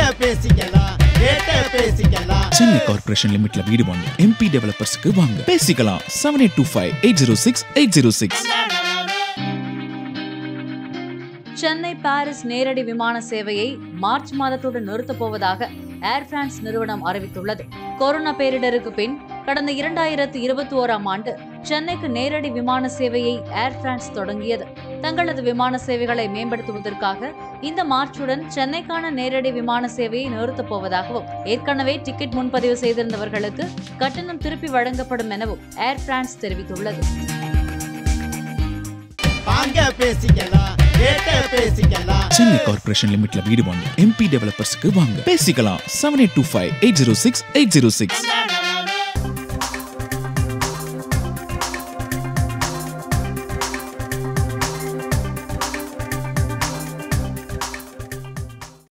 பேசிக்கலாம் கேட்ட பேசிக்கலாம் சென்னை கார்ப்பரேஷன் லிமிட்ல வீடு வாங்க எம்பி டெவலப்பர்ஸ்க்கு வாங்க பேசிக்கலாம் seven eight two five eight zero six eight zero six Chennai Paris நேரடி விமான சேவையை மார்ச் மாதத்தோடு நிறுத்தப் போவதாக ஏர் பிரான்ஸ் நிறுவனம் அறிவித்துள்ளது கொரோனா பேரிடருக்கு பின் கடந்த இரண்டாயிரத்து இருபத்தி ஓராம் ஆண்டு சென்னைக்கு நேரடி விமான சேவையை ஏர் பிரான்ஸ் தொடங்கியது தங்களது விமான சேவைகளை மேம்படுத்துவதற்காக இந்த மார்ச்சுடன் சென்னைக்கான நேரடி விமான சேவையை நிறுத்தப் போவதாகவும் ஏற்கனவே டிக்கெட் முன்பதிவு செய்திருந்தவர்களுக்கு கட்டணம் திருப்பி வழங்கப்படும் எனவும் ஏர் பிரான்ஸ் தெரிவித்துள்ளது வாங்க பேசிக்கலாம் கேட்ட பேசிக்கலாம் சென்னை கார்ப்பரேஷன் லிமிட்ல வீடு வாங்க எம்பி டெவலப்பர்ஸ்க்கு வாங்க பேசிக்கலாம் seven eight two five eight zero six eight zero six